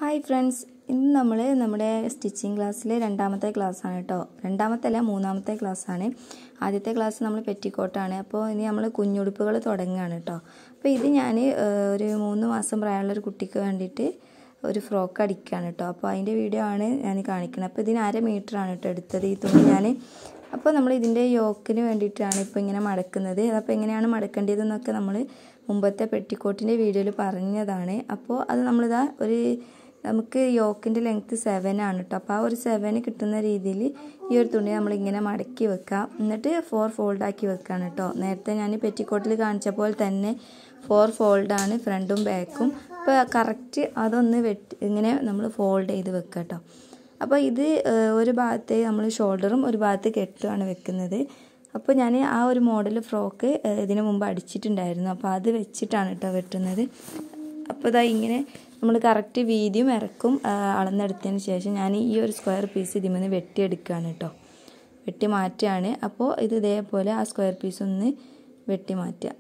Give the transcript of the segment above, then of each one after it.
hi friends ഇന്ന് നമ്മൾ നമ്മുടെ സ്റ്റിച്ചിങ് ക്ലാസ്സിലെ രണ്ടാമത്തെ ക്ലാസ്സാണ് കേട്ടോ രണ്ടാമത്തെ അല്ല മൂന്നാമത്തെ ക്ലാസ്സാണ് ആദ്യത്തെ ക്ലാസ് നമ്മൾ പെറ്റിക്കോട്ടാണ് അപ്പോൾ ഇനി നമ്മൾ കുഞ്ഞുടുപ്പുകൾ തുടങ്ങുകയാണ് കേട്ടോ അപ്പോൾ ഇത് ഞാൻ ഒരു മൂന്ന് മാസം പ്രായമുള്ള ഒരു കുട്ടിക്ക് വേണ്ടിയിട്ട് ഒരു ഫ്രോക്ക് അടിക്കുകയാണ് കേട്ടോ അപ്പോൾ അതിൻ്റെ വീഡിയോ ആണ് ഞാൻ കാണിക്കുന്നത് അപ്പോൾ ഇതിന് അര മീറ്ററാണ് കേട്ടോ എടുത്തത് ഈ തുണി ഞാൻ അപ്പോൾ നമ്മൾ ഇതിൻ്റെ യോക്കിന് വേണ്ടിയിട്ടാണ് ഇപ്പോൾ ഇങ്ങനെ മടക്കുന്നത് അപ്പോൾ എങ്ങനെയാണ് മടക്കേണ്ടതെന്നൊക്കെ നമ്മൾ മുമ്പത്തെ പെട്ടിക്കോട്ടിൻ്റെ വീഡിയോയിൽ പറഞ്ഞതാണ് അപ്പോൾ അത് നമ്മളിതാ ഒരു നമുക്ക് യോക്കിൻ്റെ ലെങ്ത്ത് സെവൻ ആണ് കേട്ടോ അപ്പോൾ ആ ഒരു സെവന് കിട്ടുന്ന രീതിയിൽ ഈ ഒരു തുണി നമ്മളിങ്ങനെ മടക്കി വെക്കാം എന്നിട്ട് ഫോർ ഫോൾഡ് ആക്കി വെക്കുകയാണ് കേട്ടോ നേരത്തെ ഞാൻ പെറ്റിക്കോട്ടിൽ കാണിച്ച പോലെ തന്നെ ഫോർ ഫോൾഡാണ് ഫ്രണ്ടും ബാക്കും അപ്പോൾ കറക്റ്റ് അതൊന്ന് വെട്ടി ഇങ്ങനെ നമ്മൾ ഫോൾഡ് ചെയ്ത് വെക്കുക കേട്ടോ അപ്പോൾ ഇത് ഒരു ഭാഗത്ത് നമ്മൾ ഷോൾഡറും ഒരു ഭാഗത്ത് കെട്ടുമാണ് വെക്കുന്നത് അപ്പോൾ ഞാൻ ആ ഒരു മോഡൽ ഫ്രോക്ക് ഇതിന് മുമ്പ് അടിച്ചിട്ടുണ്ടായിരുന്നു അപ്പോൾ അത് വെച്ചിട്ടാണ് കേട്ടോ വെട്ടുന്നത് അപ്പോൾ ഇതാ ഇങ്ങനെ നമ്മൾ കറക്റ്റ് വീതിയും ഇറക്കും അളന്നെടുത്തതിന് ശേഷം ഞാൻ ഈ ഒരു സ്ക്വയർ പീസ് ഇതിൽ നിന്ന് വെട്ടിയെടുക്കുകയാണ് കേട്ടോ വെട്ടി മാറ്റുകയാണ് അപ്പോൾ ഇത് ഇതേപോലെ ആ സ്ക്വയർ പീസ് ഒന്ന് വെട്ടി മാറ്റുക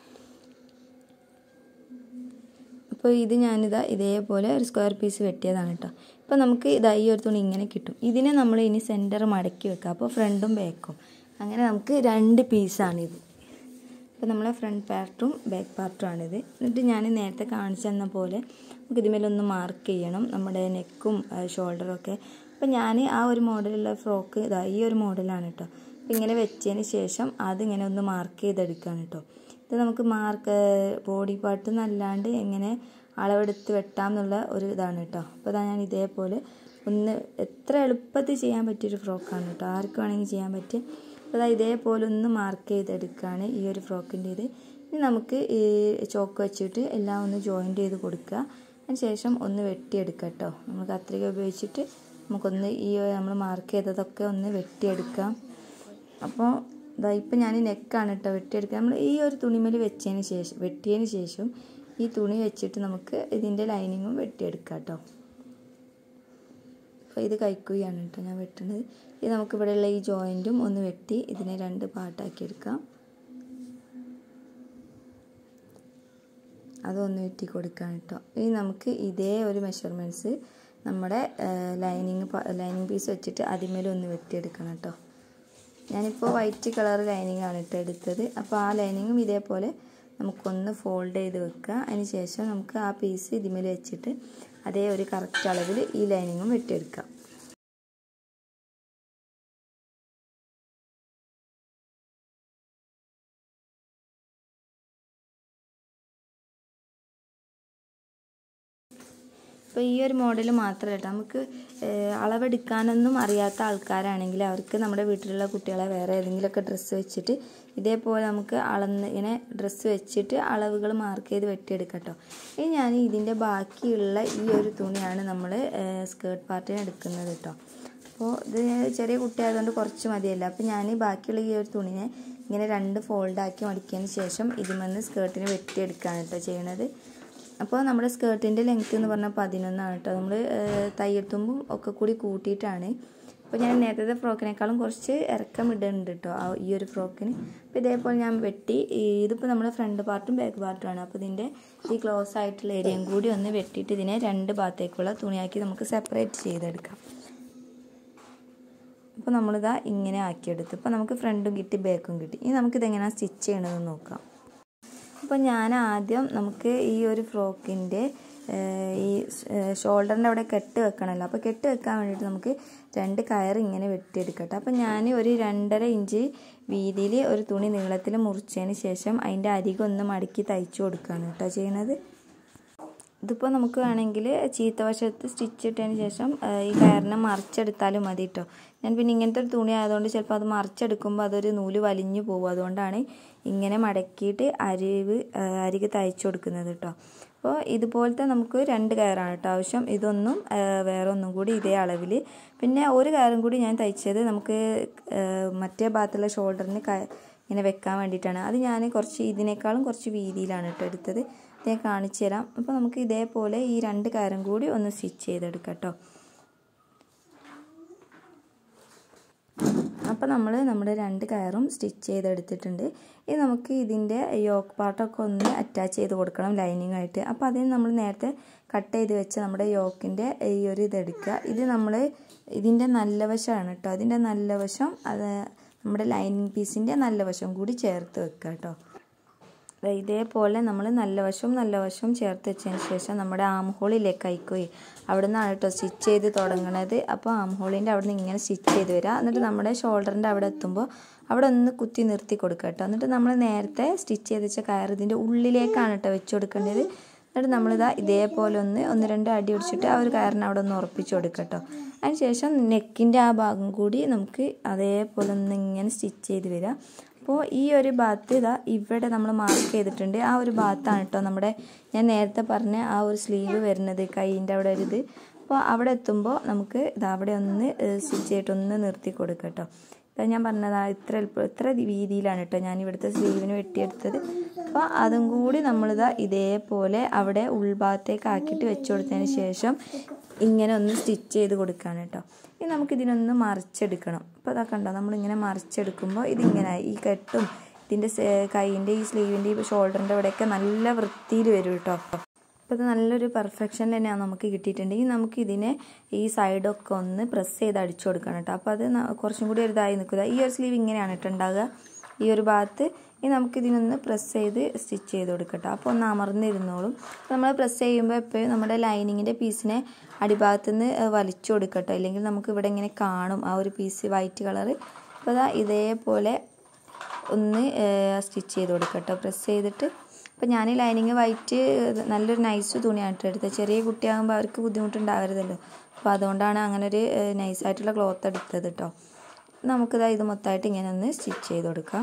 അപ്പോൾ ഇത് ഞാനിതാ ഇതേപോലെ ഒരു സ്ക്വയർ പീസ് വെട്ടിയതാണ് കേട്ടോ അപ്പോൾ നമുക്ക് ഇതാ ഈ ഒരു തുണി ഇങ്ങനെ കിട്ടും ഇതിനെ നമ്മൾ ഇനി സെൻറ്റർ മടക്കി വെക്കുക അപ്പോൾ ഫ്രണ്ടും ബാക്കും അങ്ങനെ നമുക്ക് രണ്ട് പീസാണിത് അപ്പോൾ നമ്മളെ ഫ്രണ്ട് പാർട്ടും ബാക്ക് പാർട്ടും ആണിത് എന്നിട്ട് ഞാൻ നേരത്തെ കാണിച്ചു തന്ന പോലെ നമുക്ക് ഇതിന്മേലൊന്ന് മാർക്ക് ചെയ്യണം നമ്മുടെ നെക്കും ഷോൾഡറും ഒക്കെ അപ്പോൾ ഞാൻ ആ ഒരു മോഡലുള്ള ഫ്രോക്ക് ഇതാ ഈ ഒരു മോഡലാണ് കേട്ടോ അപ്പോൾ ഇങ്ങനെ വെച്ചതിന് ശേഷം അതിങ്ങനെ ഒന്ന് മാർക്ക് ചെയ്തെടുക്കുകയാണ് കേട്ടോ ഇത് നമുക്ക് മാർക്ക് ബോഡി പാർട്ട് എന്നല്ലാണ്ട് എങ്ങനെ അളവെടുത്ത് വെട്ടാം എന്നുള്ള ഒരു ഇതാണ് കേട്ടോ അപ്പോൾ ഇതാ ഞാൻ ഇതേപോലെ ഒന്ന് എത്ര എളുപ്പത്തിൽ ചെയ്യാൻ പറ്റിയൊരു ഫ്രോക്കാണ് കേട്ടോ ആർക്ക് വേണമെങ്കിൽ ചെയ്യാൻ പറ്റും അപ്പോൾ ഇതേപോലെ ഒന്ന് മാർക്ക് ചെയ്തെടുക്കുകയാണ് ഈ ഒരു ഫ്രോക്കിൻ്റെ ഇത് ഇനി നമുക്ക് ഈ ചോക്ക് വെച്ചിട്ട് എല്ലാം ഒന്ന് ജോയിൻറ്റ് ചെയ്ത് കൊടുക്കുക അതിന് ശേഷം ഒന്ന് വെട്ടിയെടുക്കുക കേട്ടോ നമ്മൾ കത്രിക ഉപയോഗിച്ചിട്ട് നമുക്കൊന്ന് ഈ നമ്മൾ മാർക്ക് ചെയ്തതൊക്കെ ഒന്ന് വെട്ടിയെടുക്കാം അപ്പോൾ ഇതാ ഇപ്പം ഞാൻ നെക്കാണ് കേട്ടോ വെട്ടിയെടുക്കുക നമ്മൾ ഈ ഒരു തുണിമേൽ വെച്ചതിന് ശേഷം വെട്ടിയതിന് ശേഷം ഈ തുണി വെച്ചിട്ട് നമുക്ക് ഇതിൻ്റെ ലൈനിങ്ങും വെട്ടിയെടുക്കാം കേട്ടോ അപ്പോൾ ഇത് കൈക്കുകയാണ് കേട്ടോ ഞാൻ വെട്ടുന്നത് ഇത് നമുക്ക് ഇവിടെയുള്ള ഈ ജോയിൻറ്റും ഒന്ന് വെട്ടി ഇതിനെ രണ്ട് പാട്ടാക്കി എടുക്കാം അതൊന്ന് വെട്ടി കൊടുക്കാം കേട്ടോ ഇനി നമുക്ക് ഇതേ ഒരു മെഷർമെൻറ്റ്സ് നമ്മുടെ ലൈനിങ് ലൈനിങ് പീസ് വെച്ചിട്ട് അതിന്മേലും ഒന്ന് വെട്ടിയെടുക്കണം കേട്ടോ ഞാനിപ്പോൾ വൈറ്റ് കളർ ലൈനിങ് ആണ് കേട്ടോ എടുത്തത് അപ്പോൾ ആ ലൈനിങ്ങും ഇതേപോലെ നമുക്കൊന്ന് ഫോൾഡ് ചെയ്ത് വെക്കുക അതിന് ശേഷം നമുക്ക് ആ പീസ് ഇതിമേൽ വെച്ചിട്ട് അതേ ഒരു കറക്റ്റ് അളവിൽ ഈ ലൈനിങ്ങും വെട്ടിയെടുക്കാം ഇപ്പോൾ ഈ ഒരു മോഡൽ മാത്രമല്ല നമുക്ക് അളവെടുക്കാനൊന്നും അറിയാത്ത ആൾക്കാരാണെങ്കിൽ അവർക്ക് നമ്മുടെ വീട്ടിലുള്ള കുട്ടികളെ വേറെ ഏതെങ്കിലുമൊക്കെ ഡ്രസ്സ് വെച്ചിട്ട് ഇതേപോലെ നമുക്ക് അളന്ന് ഇങ്ങനെ ഡ്രസ്സ് വെച്ചിട്ട് അളവുകൾ മാർക്ക് ചെയ്ത് വെട്ടിയെടുക്കാം കേട്ടോ ഇനി ഞാൻ ഇതിൻ്റെ ബാക്കിയുള്ള ഈ ഒരു തുണിയാണ് നമ്മൾ സ്കേർട്ട് പാർട്ടിന് എടുക്കുന്നത് കേട്ടോ അപ്പോൾ ഇത് ചെറിയ കുട്ടിയായതുകൊണ്ട് കുറച്ച് മതിയല്ല അപ്പോൾ ഞാൻ ബാക്കിയുള്ള ഈ ഒരു തുണിനെ ഇങ്ങനെ രണ്ട് ഫോൾഡാക്കി മടിക്കിയതിന് ശേഷം ഇതിമെന്ന് സ്കേർട്ടിന് വെട്ടിയെടുക്കുകയാണ് കേട്ടോ ചെയ്യണത് അപ്പോൾ നമ്മുടെ സ്കേർട്ടിൻ്റെ ലെങ്ത്ത് എന്ന് പറഞ്ഞാൽ പതിനൊന്നാണ് കേട്ടോ നമ്മൾ തയ്യൽത്തുമ്പും ഒക്കെ കൂടി കൂട്ടിയിട്ടാണ് അപ്പോൾ ഞാൻ നേരത്തെ ഫ്രോക്കിനേക്കാളും കുറച്ച് ഇറക്കം ഇടുന്നുണ്ട് കേട്ടോ ആ ഈ ഒരു ഫ്രോക്കിന് അപ്പോൾ ഇതേപോലെ ഞാൻ വെട്ടി ഇതിപ്പോൾ നമ്മുടെ ഫ്രണ്ട് പാർട്ടും ബാക്ക് പാർട്ടുമാണ് അപ്പോൾ ഇതിൻ്റെ ഈ ക്ലോസ് ആയിട്ടുള്ള ഏരിയയും കൂടി ഒന്ന് വെട്ടിയിട്ട് ഇതിനെ രണ്ട് ഭാഗത്തേക്കുള്ള തുണിയാക്കി നമുക്ക് സെപ്പറേറ്റ് ചെയ്തെടുക്കാം അപ്പോൾ നമ്മളിതാ ഇങ്ങനെ ആക്കിയെടുത്തു ഇപ്പോൾ നമുക്ക് ഫ്രണ്ടും കിട്ടി ബാക്കും കിട്ടി ഇനി നമുക്കിതെങ്ങനെയാണ് സ്റ്റിച്ച് ചെയ്യണതെന്ന് നോക്കാം അപ്പോൾ ഞാൻ ആദ്യം നമുക്ക് ഈ ഒരു ഫ്രോക്കിൻ്റെ ഈ ഷോൾഡറിൻ്റെ അവിടെ കെട്ട് വെക്കണമല്ലോ അപ്പോൾ കെട്ട് വെക്കാൻ വേണ്ടിയിട്ട് നമുക്ക് രണ്ട് കയർ ഇങ്ങനെ വെട്ടിയെടുക്കട്ടെ അപ്പോൾ ഞാൻ ഒരു രണ്ടര ഇഞ്ച് വീതിയിൽ ഒരു തുണി നീളത്തിൽ മുറിച്ചതിന് ശേഷം അതിൻ്റെ അരികെ ഒന്ന് മടക്കി തയ്ച്ചു കൊടുക്കുകയാണ് കേട്ടോ ചെയ്യണത് ഇതിപ്പോൾ നമുക്ക് വേണമെങ്കിൽ ചീത്തവശത്ത് സ്റ്റിച്ച് ഇട്ടതിന് ശേഷം ഈ കയറിനെ മറിച്ചെടുത്താലും മതി കേട്ടോ ഞാൻ പിന്നെ ഇങ്ങനത്തെ ഒരു തുണി ആയതുകൊണ്ട് ചിലപ്പോൾ അത് മറിച്ചെടുക്കുമ്പോൾ അതൊരു നൂല് വലിഞ്ഞു പോകും അതുകൊണ്ടാണ് ഇങ്ങനെ മടക്കിയിട്ട് അരിവ് അരികെ തയ്ച്ചു കൊടുക്കുന്നത് കേട്ടോ അപ്പോൾ ഇതുപോലത്തെ നമുക്ക് രണ്ട് കയറാണ് കേട്ടോ ആവശ്യം ഇതൊന്നും വേറെ ഒന്നും കൂടി ഇതേ അളവിൽ പിന്നെ ഒരു കയറും കൂടി ഞാൻ തയ്ച്ചത് നമുക്ക് മറ്റേ ഭാഗത്തുള്ള ഷോൾഡറിന് ഇങ്ങനെ വെക്കാൻ വേണ്ടിയിട്ടാണ് അത് ഞാൻ കുറച്ച് ഇതിനേക്കാളും കുറച്ച് വീതിയിലാണ് കേട്ടോ എടുത്തത് ഞാൻ കാണിച്ചു തരാം അപ്പോൾ നമുക്ക് ഇതേപോലെ ഈ രണ്ട് കയറും കൂടി ഒന്ന് സ്റ്റിച്ച് ചെയ്തെടുക്കാം കേട്ടോ അപ്പോൾ നമ്മൾ നമ്മുടെ രണ്ട് കയറും സ്റ്റിച്ച് ചെയ്തെടുത്തിട്ടുണ്ട് ഇനി നമുക്ക് ഇതിൻ്റെ യോക്ക് പാർട്ടൊക്കെ ഒന്ന് അറ്റാച്ച് ചെയ്ത് കൊടുക്കണം ലൈനിങ് ആയിട്ട് അപ്പോൾ അതിന് നമ്മൾ നേരത്തെ കട്ട് ചെയ്ത് വെച്ച നമ്മുടെ യോക്കിൻ്റെ ഈ ഒരു ഇതെടുക്കുക ഇത് നമ്മൾ ഇതിൻ്റെ നല്ല വശമാണ് കേട്ടോ അതിൻ്റെ നല്ല വശം അത് നമ്മുടെ ലൈനിങ് പീസിൻ്റെ നല്ല വശം കൂടി ചേർത്ത് വെക്കുക കേട്ടോ ഇതേപോലെ നമ്മൾ നല്ല വശവും നല്ല വശവും ചേർത്ത് വെച്ചതിന് ശേഷം നമ്മുടെ ആം ഹോളിലെ കൈക്കോയി അവിടെ നിന്നാണ് കേട്ടോ സ്റ്റിച്ച് ചെയ്ത് തുടങ്ങണത് അപ്പോൾ ആം ഹോളിൻ്റെ അവിടെ നിന്ന് ഇങ്ങനെ സ്റ്റിച്ച് ചെയ്ത് വരിക എന്നിട്ട് നമ്മുടെ ഷോൾഡറിൻ്റെ അവിടെ എത്തുമ്പോൾ അവിടെ ഒന്ന് കുത്തി നിർത്തി കൊടുക്കുക കേട്ടോ എന്നിട്ട് നമ്മൾ നേരത്തെ സ്റ്റിച്ച് ചെയ്ത് വെച്ച കയർ ഇതിൻ്റെ ഉള്ളിലേക്കാണ് കേട്ടോ വെച്ച് കൊടുക്കേണ്ടത് എന്നിട്ട് നമ്മളിതാ ഇതേപോലെ ഒന്ന് ഒന്ന് രണ്ട് അടി ഒടിച്ചിട്ട് ആ ഒരു കയറിനെ അവിടെ ഒന്ന് ഉറപ്പിച്ച് കൊടുക്കുക കേട്ടോ അതിനുശേഷം നെക്കിൻ്റെ ആ ഭാഗം കൂടി നമുക്ക് അതേപോലെ ഒന്ന് ഇങ്ങനെ സ്റ്റിച്ച് ചെയ്ത് വരിക അപ്പോൾ ഈ ഒരു ഭാഗത്ത് ഇതാ ഇവിടെ നമ്മൾ മാർക്ക് ചെയ്തിട്ടുണ്ട് ആ ഒരു ഭാഗത്താണ് കേട്ടോ നമ്മുടെ ഞാൻ നേരത്തെ പറഞ്ഞ ആ ഒരു സ്ലീവ് വരുന്നത് കൈയിൻ്റെ അവിടെ ഒരു ഇത് അപ്പോൾ അവിടെ എത്തുമ്പോൾ നമുക്ക് ഇതാ അവിടെ ഒന്ന് സ്റ്റിച്ച് ചെയ്തിട്ട് ഒന്ന് നിർത്തി കൊടുക്കുക കേട്ടോ ഇപ്പം ഞാൻ പറഞ്ഞതാ ഇത്ര എളുപ്പം ഇത്ര വീതിയിലാണ് കേട്ടോ ഞാൻ ഇവിടുത്തെ സ്ലീവിന് വെട്ടിയെടുത്തത് അപ്പോൾ അതും കൂടി നമ്മളിതാ ഇതേപോലെ അവിടെ ഉൾഭാഗത്തേക്ക് ആക്കിയിട്ട് വെച്ച് കൊടുത്തതിന് ശേഷം ഇങ്ങനെ ഒന്ന് സ്റ്റിച്ച് ചെയ്ത് കൊടുക്കുകയാണ് കേട്ടോ ഇനി നമുക്കിതിനൊന്ന് മറിച്ചെടുക്കണം അപ്പോൾ അതൊക്കെ ഉണ്ടോ നമ്മളിങ്ങനെ മറിച്ചെടുക്കുമ്പോൾ ഇതിങ്ങനെ ഈ കെട്ടും ഇതിൻ്റെ കൈയിൻ്റെ ഈ സ്ലീവിൻ്റെ ഈ ഷോൾഡറിൻ്റെ ഇവിടെയൊക്കെ നല്ല വൃത്തിയിൽ വരും കേട്ടോ അപ്പോൾ ഇത് നല്ലൊരു പെർഫെക്ഷൻ തന്നെയാണ് നമുക്ക് കിട്ടിയിട്ടുണ്ടെങ്കിൽ നമുക്ക് ഇതിനെ ഈ സൈഡൊക്കെ ഒന്ന് പ്രസ് ചെയ്ത് അടിച്ചു കൊടുക്കണം കേട്ടോ അപ്പോൾ അത് കുറച്ചും കൂടി ഒരു ഇതായി നിൽക്കുക ഈ ഒരു സ്ലീവ് ഇങ്ങനെയാണ് കേട്ടോ ഉണ്ടാകുക ഈ ഒരു ഭാഗത്ത് ഇനി നമുക്കിതിനൊന്ന് പ്രസ് ചെയ്ത് സ്റ്റിച്ച് ചെയ്ത് കൊടുക്കട്ടോ അപ്പോൾ ഒന്ന് അമർന്നിരുന്നോളും നമ്മൾ പ്രസ് ചെയ്യുമ്പോൾ എപ്പോഴും നമ്മുടെ ലൈനിങ്ങിൻ്റെ പീസിനെ അടിഭാഗത്തുനിന്ന് വലിച്ചു കൊടുക്കട്ടോ ഇല്ലെങ്കിൽ നമുക്ക് ഇവിടെ ഇങ്ങനെ കാണും ആ ഒരു പീസ് വൈറ്റ് കളറ് അപ്പോൾ അതാ ഇതേപോലെ ഒന്ന് സ്റ്റിച്ച് ചെയ്ത് കൊടുക്കട്ടോ പ്രസ് ചെയ്തിട്ട് അപ്പോൾ ഞാൻ ലൈനിങ് വൈറ്റ് നല്ലൊരു നൈസ് തുണിയാണ് കേട്ടോ എടുത്തത് ചെറിയ കുട്ടിയാകുമ്പോൾ അവർക്ക് ബുദ്ധിമുട്ടുണ്ടാവരുതല്ലോ അപ്പോൾ അതുകൊണ്ടാണ് അങ്ങനെ ഒരു നൈസായിട്ടുള്ള ക്ലോത്ത് എടുത്തത് കേട്ടോ നമുക്കിതാ ഇത് മൊത്തമായിട്ട് ഇങ്ങനെ ഒന്ന് സ്റ്റിച്ച് ചെയ്ത് കൊടുക്കാം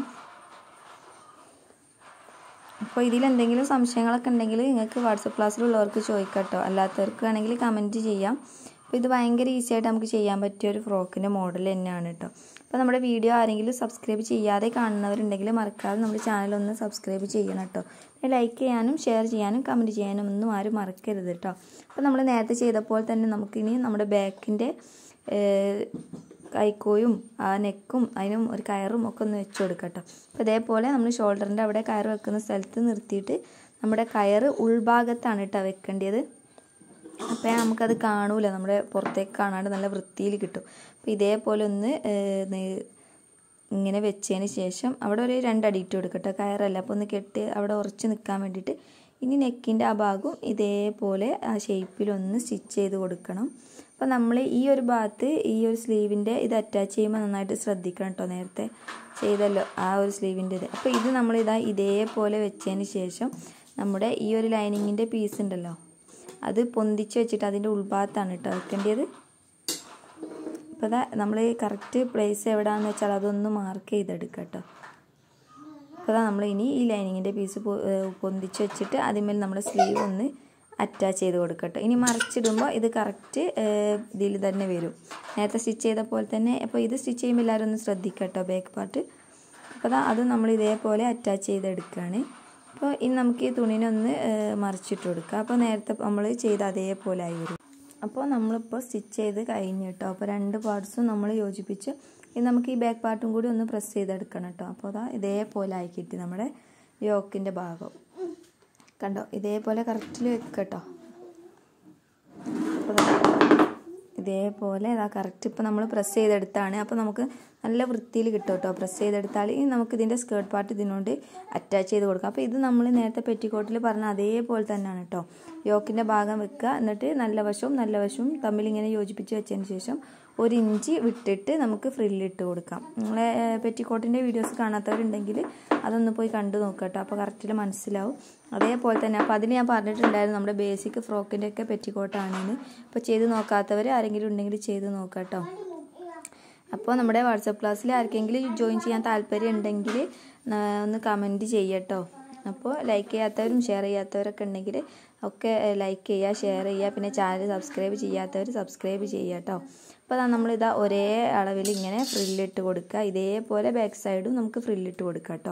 അപ്പോൾ ഇതിൽ എന്തെങ്കിലും സംശയങ്ങളൊക്കെ ഉണ്ടെങ്കിൽ നിങ്ങൾക്ക് വാട്സപ്പ് ക്ലാസ്സിലുള്ളവർക്ക് ചോദിക്കാം കേട്ടോ അല്ലാത്തവർക്ക് വേണമെങ്കിൽ കമൻറ്റ് ചെയ്യാം അപ്പോൾ ഇത് ഭയങ്കര ഈസി ആയിട്ട് നമുക്ക് ചെയ്യാൻ പറ്റിയ ഒരു ഫ്രോക്കിൻ്റെ മോഡൽ തന്നെയാണ് കേട്ടോ അപ്പോൾ നമ്മുടെ വീഡിയോ ആരെങ്കിലും സബ്സ്ക്രൈബ് ചെയ്യാതെ കാണുന്നവരുണ്ടെങ്കിൽ മറക്കാതെ നമ്മുടെ ചാനൽ ഒന്ന് സബ്സ്ക്രൈബ് ചെയ്യണം കേട്ടോ ലൈക്ക് ചെയ്യാനും ഷെയർ ചെയ്യാനും കമൻറ്റ് ചെയ്യാനും ഒന്നും ആരും മറക്കരുത് കേട്ടോ അപ്പോൾ നമ്മൾ നേരത്തെ ചെയ്തപ്പോൾ തന്നെ നമുക്കിനി നമ്മുടെ ബാക്കിൻ്റെ കൈക്കോയും ആ നെക്കും അതിനും ഒരു കയറും ഒക്കെ ഒന്ന് വെച്ച് കൊടുക്കാം കേട്ടോ അപ്പോൾ ഇതേപോലെ നമ്മൾ ഷോൾഡറിൻ്റെ അവിടെ കയർ വെക്കുന്ന സ്ഥലത്ത് നിർത്തിയിട്ട് നമ്മുടെ കയറ് ഉൾഭാഗത്താണ് കേട്ടോ വെക്കേണ്ടത് അപ്പോൾ നമുക്കത് കാണൂല നമ്മുടെ പുറത്തേക്ക് കാണാണ്ട് നല്ല വൃത്തിയിൽ കിട്ടും അപ്പോൾ ഇതേപോലെ ഒന്ന് ഇങ്ങനെ വെച്ചതിന് ശേഷം അവിടെ ഒരു രണ്ടടി ഇട്ട് കൊടുക്കട്ടെ കയറല്ല അപ്പോൾ ഒന്ന് കെട്ടി അവിടെ ഉറച്ച് നിൽക്കാൻ വേണ്ടിയിട്ട് ഇനി നെക്കിൻ്റെ ആ ഭാഗവും ഇതേപോലെ ആ ഷേപ്പിലൊന്ന് സ്റ്റിച്ച് ചെയ്ത് കൊടുക്കണം അപ്പോൾ നമ്മൾ ഈ ഒരു ഭാഗത്ത് ഈ ഒരു സ്ലീവിൻ്റെ ഇത് അറ്റാച്ച് ചെയ്യുമ്പോൾ നന്നായിട്ട് ശ്രദ്ധിക്കണം കേട്ടോ നേരത്തെ ചെയ്തല്ലോ ആ ഒരു സ്ലീവിൻ്റെ ഇത് അപ്പോൾ ഇത് നമ്മളിതാ ഇതേപോലെ വെച്ചതിന് ശേഷം നമ്മുടെ ഈ ഒരു ലൈനിങ്ങിൻ്റെ പീസ് ഉണ്ടല്ലോ അത് പൊന്തിച്ച് വെച്ചിട്ട് അതിൻ്റെ ഉൾഭാഗത്താണ് കേട്ടോ വെക്കേണ്ടത് അപ്പോൾ അതാ നമ്മൾ കറക്റ്റ് പ്ലേസ് എവിടെയാണെന്ന് വെച്ചാൽ അതൊന്ന് മാർക്ക് ചെയ്തെടുക്കുക കേട്ടോ അപ്പോൾ അതാ നമ്മൾ ഇനി ഈ ലൈനിങ്ങിൻ്റെ പീസ് പൊന്തിച്ച് വെച്ചിട്ട് അതിന്മേൽ നമ്മുടെ സ്ലീവ് ഒന്ന് അറ്റാച്ച് ചെയ്ത് കൊടുക്കട്ടെ ഇനി മറിച്ചിടുമ്പോൾ ഇത് കറക്റ്റ് ഇതിൽ തന്നെ വരും നേരത്തെ സ്റ്റിച്ച് ചെയ്ത പോലെ തന്നെ അപ്പോൾ ഇത് സ്റ്റിച്ച് ചെയ്യുമ്പോൾ എല്ലാവരും ഒന്ന് ശ്രദ്ധിക്കട്ടോ ബാക്ക് പാർട്ട് അപ്പോൾ അതാ അത് നമ്മൾ ഇതേപോലെ അറ്റാച്ച് ചെയ്തെടുക്കുകയാണ് അപ്പോൾ ഇനി നമുക്ക് ഈ തുണിനൊന്ന് മറിച്ചിട്ട് കൊടുക്കുക അപ്പോൾ നേരത്തെ നമ്മൾ ചെയ്ത അതേപോലെ ആയി വരും അപ്പോൾ നമ്മളിപ്പോൾ സ്റ്റിച്ച് ചെയ്ത് കഴിഞ്ഞു കേട്ടോ അപ്പോൾ രണ്ട് പാർട്സും നമ്മൾ യോജിപ്പിച്ച് ഇനി നമുക്ക് ഈ ബാക്ക് പാർട്ടും കൂടി ഒന്ന് പ്രസ് ചെയ്തെടുക്കണം കേട്ടോ അപ്പോൾ അതാ ഇതേപോലെ ആയി കിട്ടി നമ്മുടെ യോക്കിൻ്റെ ഭാഗം കണ്ടോ ഇതേപോലെ കറക്റ്റിൽ വെക്കുക കേട്ടോ ഇതേപോലെ ഇതാ കറക്റ്റ് ഇപ്പോൾ നമ്മൾ പ്രസ് ചെയ്തെടുത്താണ് അപ്പോൾ നമുക്ക് നല്ല വൃത്തിയിൽ കിട്ടും കേട്ടോ പ്രസ് ചെയ്തെടുത്താൽ ഇനി നമുക്ക് ഇതിൻ്റെ സ്കേർട്ട് പാർട്ട് ഇതിനോട് അറ്റാച്ച് ചെയ്ത് കൊടുക്കാം അപ്പോൾ ഇത് നമ്മൾ നേരത്തെ പെറ്റിക്കോട്ടിൽ പറഞ്ഞ അതേപോലെ തന്നെയാണ് കേട്ടോ യോക്കിൻ്റെ ഭാഗം വെക്കുക എന്നിട്ട് നല്ല വശവും നല്ല വശവും തമ്മിൽ ഇങ്ങനെ യോജിപ്പിച്ച് വെച്ചതിന് ശേഷം ഒരു ഇഞ്ച് വിട്ടിട്ട് നമുക്ക് ഫ്രില്ലിട്ട് കൊടുക്കാം നിങ്ങളെ പെറ്റിക്കോട്ടിൻ്റെ വീഡിയോസ് കാണാത്തവരുണ്ടെങ്കിൽ അതൊന്ന് പോയി കണ്ടു നോക്കുക കേട്ടോ അപ്പോൾ കറക്റ്റിൽ മനസ്സിലാവും അതേപോലെ തന്നെ അപ്പോൾ അതിന് ഞാൻ പറഞ്ഞിട്ടുണ്ടായിരുന്നു നമ്മുടെ ബേസിക് ഫ്രോക്കിൻ്റെ ഒക്കെ പെറ്റിക്കോട്ടാണെന്ന് അപ്പോൾ ചെയ്ത് നോക്കാത്തവർ ആരെങ്കിലും ഉണ്ടെങ്കിൽ ചെയ്ത് നോക്കാം കേട്ടോ അപ്പോൾ നമ്മുടെ വാട്സപ്പ് ക്ലാസ്സിൽ ആർക്കെങ്കിലും ജോയിൻ ചെയ്യാൻ താല്പര്യം ഉണ്ടെങ്കിൽ ഒന്ന് കമൻറ്റ് ചെയ്യട്ടോ അപ്പോൾ ലൈക്ക് ചെയ്യാത്തവരും ഷെയർ ചെയ്യാത്തവരൊക്കെ ഉണ്ടെങ്കിൽ ഒക്കെ ലൈക്ക് ചെയ്യുക ഷെയർ ചെയ്യുക പിന്നെ ചാനൽ സബ്സ്ക്രൈബ് ചെയ്യാത്തവർ സബ്സ്ക്രൈബ് ചെയ്യുക കേട്ടോ അപ്പോൾ നമ്മളിതാ ഒരേ അളവിൽ ഇങ്ങനെ ഫ്രില്ലിട്ട് കൊടുക്കുക ഇതേപോലെ ബാക്ക് സൈഡും നമുക്ക് ഫ്രില്ലിട്ട് കൊടുക്കാം കേട്ടോ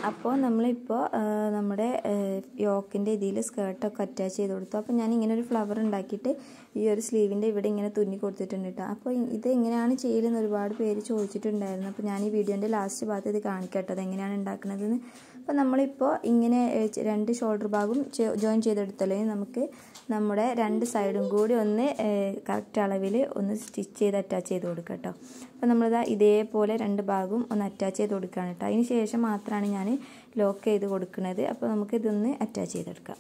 അപ്പോൾ നമ്മളിപ്പോൾ നമ്മുടെ യോക്കിൻ്റെ ഇതിൽ സ്കേർട്ടൊക്കെ അറ്റാച്ച് ചെയ്ത് കൊടുത്തു അപ്പോൾ ഞാൻ ഇങ്ങനെ ഒരു ഫ്ലവർ ഉണ്ടാക്കിയിട്ട് ഈ ഒരു സ്ലീവിൻ്റെ ഇവിടെ ഇങ്ങനെ തുന്നി കൊടുത്തിട്ടുണ്ട് കേട്ടോ അപ്പോൾ ഇത് എങ്ങനെയാണ് ചെയ്യലെന്ന് ഒരുപാട് പേര് ചോദിച്ചിട്ടുണ്ടായിരുന്നു അപ്പോൾ ഞാൻ ഈ വീഡിയോൻ്റെ ലാസ്റ്റ് ഭാഗത്ത് ഇത് കാണിക്കട്ടോ അത് എങ്ങനെയാണ് ഉണ്ടാക്കുന്നതെന്ന് അപ്പോൾ നമ്മളിപ്പോൾ ഇങ്ങനെ രണ്ട് ഷോൾഡർ ഭാഗം ജോയിൻ ചെയ്തെടുത്തല്ലേ നമുക്ക് നമ്മുടെ രണ്ട് സൈഡും കൂടി ഒന്ന് കറക്റ്റ് അളവിൽ ഒന്ന് സ്റ്റിച്ച് ചെയ്ത് അറ്റാച്ച് ചെയ്ത് കൊടുക്കുക കേട്ടോ അപ്പോൾ നമ്മളിതാ ഇതേപോലെ രണ്ട് ഭാഗവും ഒന്ന് അറ്റാച്ച് ചെയ്ത് കൊടുക്കുകയാണ് കേട്ടോ അതിന് ശേഷം മാത്രമാണ് ഞാൻ ലോക്ക് ചെയ്ത് കൊടുക്കുന്നത് അപ്പോൾ നമുക്ക് ഇതൊന്ന് അറ്റാച്ച് ചെയ്തെടുക്കാം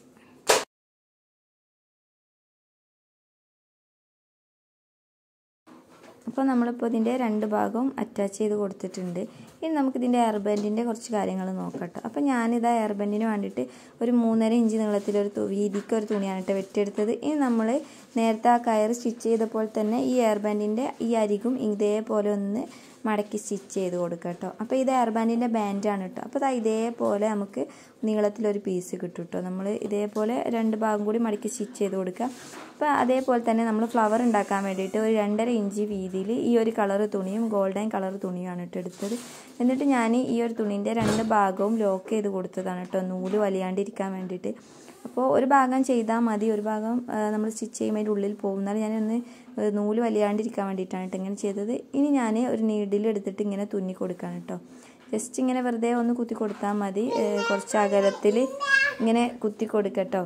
അപ്പോൾ നമ്മളിപ്പോൾ ഇതിൻ്റെ രണ്ട് ഭാഗവും അറ്റാച്ച് ചെയ്ത് കൊടുത്തിട്ടുണ്ട് ഇനി നമുക്കിതിൻ്റെ എയർ ബാൻഡിൻ്റെ കുറച്ച് കാര്യങ്ങൾ നോക്കട്ടോ അപ്പോൾ ഞാനിത് എയർ ബാൻഡിന് വേണ്ടിയിട്ട് ഒരു മൂന്നര ഇഞ്ച് നീളത്തിലൊരു വീതിക്ക് ഒരു തുണിയാണ് കേട്ടോ വെട്ടിയെടുത്തത് ഇനി നമ്മൾ നേരത്തെ ആ കയർ സ്റ്റിച്ച് ചെയ്തപ്പോൾ തന്നെ ഈ എയർ ബാൻഡിൻ്റെ ഈ അരികും ഇതേപോലെ ഒന്ന് മടക്കി സ്റ്റിച്ച് ചെയ്ത് കൊടുക്കുക കേട്ടോ അപ്പോൾ ഇത് എയർ ബാൻഡിൻ്റെ ബാൻഡാണ് കേട്ടോ അപ്പോൾ ഇതേപോലെ നമുക്ക് നീളത്തിലൊരു പീസ് കിട്ടും കേട്ടോ നമ്മൾ ഇതേപോലെ രണ്ട് ഭാഗം കൂടി മടക്കി സ്റ്റിച്ച് ചെയ്ത് കൊടുക്കുക അപ്പോൾ അതേപോലെ തന്നെ നമ്മൾ ഫ്ലവർ ഉണ്ടാക്കാൻ വേണ്ടിയിട്ട് ഒരു രണ്ടര ഇഞ്ച് വീതിയിൽ ഈ ഒരു കളർ തുണിയും ഗോൾഡൻ കളർ തുണിയാണ് കേട്ടോ എടുത്തത് എന്നിട്ട് ഞാൻ ഈ ഒരു തുണീൻ്റെ രണ്ട് ഭാഗവും ലോക്ക് ചെയ്ത് കൊടുത്തതാണ് കേട്ടോ നൂല് വലിയാണ്ടിരിക്കാൻ വേണ്ടിയിട്ട് അപ്പോൾ ഒരു ഭാഗം ചെയ്താൽ മതി ഒരു ഭാഗം നമ്മൾ സ്റ്റിച്ച് ചെയ്യുമ്പോൾ അതിൻ്റെ ഉള്ളിൽ പോകും എന്നാലും ഞാനൊന്ന് നൂല് വലിയാണ്ടിരിക്കാൻ വേണ്ടിയിട്ടാണ് കേട്ടോ ഇങ്ങനെ ചെയ്തത് ഇനി ഞാൻ ഒരു നീഡിൽ എടുത്തിട്ട് ഇങ്ങനെ തുന്നി കൊടുക്കുകയാണ് കേട്ടോ ജസ്റ്റ് ഇങ്ങനെ വെറുതെ ഒന്ന് കുത്തി കൊടുത്താൽ മതി കുറച്ച് അകലത്തിൽ ഇങ്ങനെ കുത്തി കൊടുക്കട്ടോ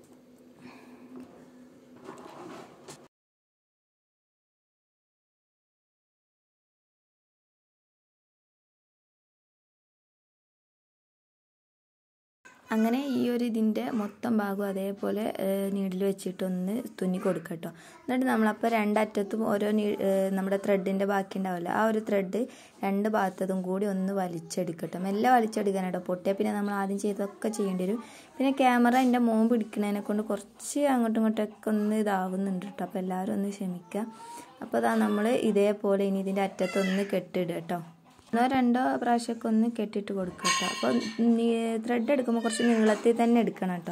അങ്ങനെ ഈ ഒരു ഇതിൻ്റെ മൊത്തം ഭാഗം അതേപോലെ നീഡിൽ വെച്ചിട്ടൊന്ന് തുന്നി കൊടുക്കുക കേട്ടോ എന്നിട്ട് നമ്മളപ്പോൾ രണ്ടറ്റത്തും ഓരോ നീ നമ്മുടെ ത്രെഡിൻ്റെ ബാക്കി ഉണ്ടാവില്ല ആ ഒരു ത്രെഡ് രണ്ട് ഭാഗത്തതും കൂടി ഒന്ന് വലിച്ചെടുക്കട്ടോ മെല്ലെ വലിച്ചെടുക്കാൻ കേട്ടോ പൊട്ടിയാൽ പിന്നെ നമ്മൾ ആദ്യം ചെയ്തൊക്കെ ചെയ്യേണ്ടി വരും പിന്നെ ക്യാമറ എൻ്റെ മോൻ പിടിക്കുന്നതിനെ കൊണ്ട് കുറച്ച് അങ്ങോട്ടും ഇങ്ങോട്ടൊക്കെ ഒന്ന് ഇതാവുന്നുണ്ട് കേട്ടോ അപ്പോൾ എല്ലാവരും ഒന്ന് ക്ഷമിക്കുക അപ്പോൾ അതാ നമ്മൾ ഇതേപോലെ ഇനി ഇതിൻ്റെ അറ്റത്തൊന്ന് കെട്ടിടുക കേട്ടോ ഒന്നോ രണ്ടോ പ്രാവശ്യമൊക്കെ ഒന്ന് കെട്ടിട്ട് കൊടുക്കുക കേട്ടോ അപ്പോൾ ത്രെഡ് എടുക്കുമ്പോൾ കുറച്ച് നീളത്തിൽ തന്നെ എടുക്കണം കേട്ടോ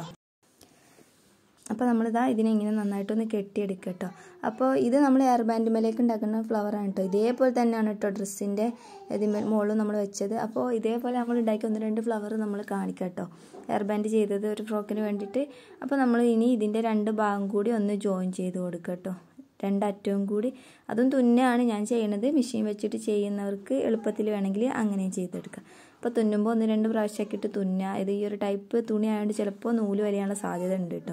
അപ്പോൾ നമ്മളിതാ ഇതിനെ ഇങ്ങനെ നന്നായിട്ടൊന്ന് കെട്ടിയെടുക്കുക കേട്ടോ അപ്പോൾ ഇത് നമ്മൾ എയർ ബാൻഡ് മേലേക്ക് ഉണ്ടാക്കുന്ന ഫ്ലവറാണ് കേട്ടോ ഇതേപോലെ തന്നെയാണ് കേട്ടോ ഡ്രസ്സിൻ്റെ ഇതിന്മേൽ മുകളിൽ നമ്മൾ വെച്ചത് അപ്പോൾ ഇതേപോലെ നമ്മൾ ഉണ്ടാക്കിയ ഒന്ന് രണ്ട് ഫ്ലവർ നമ്മൾ കാണിക്കാം കേട്ടോ എയർ ബാൻഡ് ചെയ്തത് ഒരു ഫ്രോക്കിന് വേണ്ടിയിട്ട് അപ്പോൾ നമ്മൾ ഇനി ഇതിൻ്റെ രണ്ട് ഭാഗം കൂടി ഒന്ന് ജോയിൻ ചെയ്ത് കൊടുക്കുക കേട്ടോ രണ്ടറ്റവും കൂടി അതും തുന്നാണ് ഞാൻ ചെയ്യണത് മെഷീൻ വെച്ചിട്ട് ചെയ്യുന്നവർക്ക് എളുപ്പത്തിൽ വേണമെങ്കിൽ അങ്ങനെയും ചെയ്തെടുക്കാം അപ്പോൾ തുന്നുമ്പോൾ ഒന്ന് രണ്ട് പ്രാവശ്യമൊക്കെ ഇട്ട് തുന്നുക ഇത് ഈ ഒരു ടൈപ്പ് തുണി ആയതുകൊണ്ട് ചിലപ്പോൾ നൂല് വരെയാനുള്ള സാധ്യത ഉണ്ട് കേട്ടോ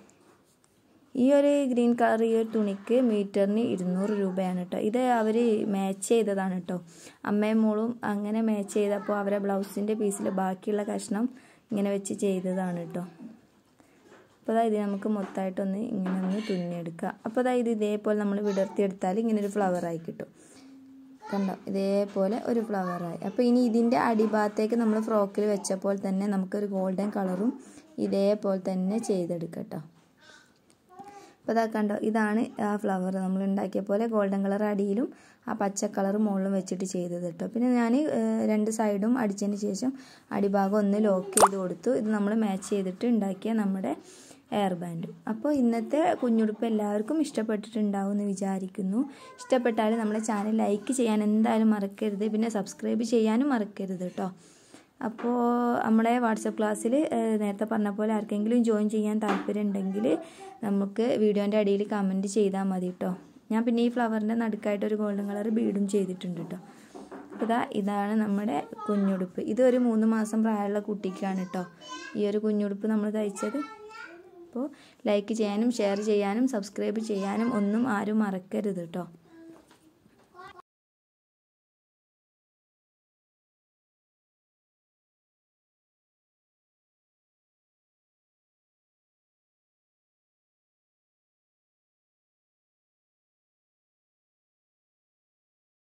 ഈ ഒരു ഗ്രീൻ കളർ ഈ ഒരു തുണിക്ക് മീറ്ററിന് ഇരുന്നൂറ് രൂപയാണ് കേട്ടോ ഇത് അവർ മാച്ച് ചെയ്തതാണ് കേട്ടോ അമ്മയും മോളും അങ്ങനെ മാച്ച് ചെയ്തപ്പോൾ അവരെ ബ്ലൗസിൻ്റെ പീസിൽ ബാക്കിയുള്ള കഷ്ണം ഇങ്ങനെ വെച്ച് ചെയ്തതാണ് കേട്ടോ അപ്പോൾ അതായത് ഇത് നമുക്ക് മൊത്തമായിട്ടൊന്ന് ഇങ്ങനെ ഒന്ന് തുന്നിയെടുക്കുക അപ്പോൾ അതായത് ഇതേപോലെ നമ്മൾ വിടർത്തിയെടുത്താൽ ഇങ്ങനെ ഒരു ഫ്ലവറായി കിട്ടും കണ്ടോ ഇതേപോലെ ഒരു ഫ്ലവറായി അപ്പോൾ ഇനി ഇതിൻ്റെ അടിഭാഗത്തേക്ക് നമ്മൾ ഫ്രോക്കിൽ വെച്ചപ്പോൾ തന്നെ നമുക്കൊരു ഗോൾഡൻ കളറും ഇതേപോലെ തന്നെ ചെയ്തെടുക്കാം കേട്ടോ അപ്പോൾ ഇതാ കണ്ടോ ഇതാണ് ആ ഫ്ലവർ നമ്മൾ ഉണ്ടാക്കിയ പോലെ ഗോൾഡൻ കളർ അടിയിലും ആ പച്ച കളർ മുകളിലും വെച്ചിട്ട് ചെയ്തത് കേട്ടോ പിന്നെ ഞാൻ രണ്ട് സൈഡും അടിച്ചതിന് ശേഷം അടിഭാഗം ഒന്ന് ലോക്ക് ചെയ്ത് കൊടുത്തു ഇത് നമ്മൾ മാച്ച് ചെയ്തിട്ട് ഉണ്ടാക്കിയ നമ്മുടെ എയർ ബാൻഡും അപ്പോൾ ഇന്നത്തെ കുഞ്ഞുടുപ്പ് എല്ലാവർക്കും ഇഷ്ടപ്പെട്ടിട്ടുണ്ടാവും എന്ന് വിചാരിക്കുന്നു ഇഷ്ടപ്പെട്ടാൽ നമ്മളെ ചാനൽ ലൈക്ക് ചെയ്യാൻ എന്തായാലും മറക്കരുത് പിന്നെ സബ്സ്ക്രൈബ് ചെയ്യാനും മറക്കരുത് കേട്ടോ അപ്പോൾ നമ്മുടെ വാട്സപ്പ് ക്ലാസ്സിൽ നേരത്തെ പറഞ്ഞ പോലെ ആർക്കെങ്കിലും ജോയിൻ ചെയ്യാൻ താല്പര്യം ഉണ്ടെങ്കിൽ നമുക്ക് വീഡിയോൻ്റെ അടിയിൽ കമൻറ്റ് ചെയ്താൽ മതി കേട്ടോ ഞാൻ പിന്നെ ഈ ഫ്ലവറിൻ്റെ നടുക്കായിട്ട് ഒരു ഗോൾഡൻ കളർ ബീഡും ചെയ്തിട്ടുണ്ട് കേട്ടോ അപ്പോൾ ഇതാ ഇതാണ് നമ്മുടെ കുഞ്ഞുടുപ്പ് ഇതൊരു മൂന്ന് മാസം പ്രായമുള്ള കുട്ടിക്കാണ് കേട്ടോ ഈ ഒരു കുഞ്ഞുടുപ്പ് നമ്മൾ തയ്ച്ചത് അപ്പോൾ ലൈക്ക് ചെയ്യാനും ഷെയർ ചെയ്യാനും സബ്സ്ക്രൈബ് ചെയ്യാനും ഒന്നും ആരും മറക്കരുത് കേട്ടോ